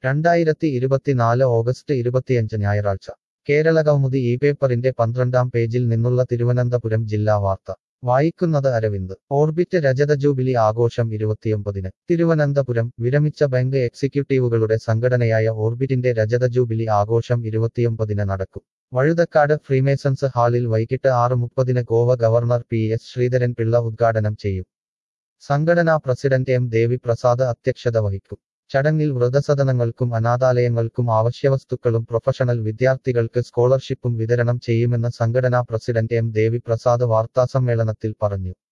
രണ്ടായിരത്തി ഇരുപത്തിനാല് ഓഗസ്റ്റ് ഇരുപത്തിയഞ്ച് ഞായറാഴ്ച കേരള കൗമുദി ഈ പേപ്പറിന്റെ പന്ത്രണ്ടാം പേജിൽ നിന്നുള്ള തിരുവനന്തപുരം ജില്ലാ വാർത്ത വായിക്കുന്നത് അരവിന്ദ് ഓർബിറ്റ് രജത ജൂബിലി ആഘോഷം ഇരുപത്തിയൊമ്പതിന് തിരുവനന്തപുരം വിരമിച്ച ബാങ്ക് എക്സിക്യൂട്ടീവുകളുടെ സംഘടനയായ ഓർബിറ്റിന്റെ രജത ജൂബിലി ആഘോഷം ഇരുപത്തിയൊമ്പതിന് നടക്കും വഴുതക്കാട് ഫ്രീമേസൺസ് ഹാളിൽ വൈകിട്ട് ആറ് മുപ്പതിന് Goa governor P S Sreedharan Pillai ഉദ്ഘാടനം ചെയ്യും സംഘടനാ പ്രസിഡന്റ് എം ദേവി പ്രസാദ് അധ്യക്ഷത വഹിക്കും ചടങ്ങിൽ വൃതസദനങ്ങൾക്കും അനാഥാലയങ്ങൾക്കും ആവശ്യവസ്തുക്കളും പ്രൊഫഷണൽ വിദ്യാർത്ഥികൾക്ക് സ്കോളർഷിപ്പും വിതരണം ചെയ്യുമെന്ന് സംഘടനാ പ്രസിഡന്റ് എം ദേവി പ്രസാദ് വാർത്താസമ്മേളനത്തിൽ പറഞ്ഞു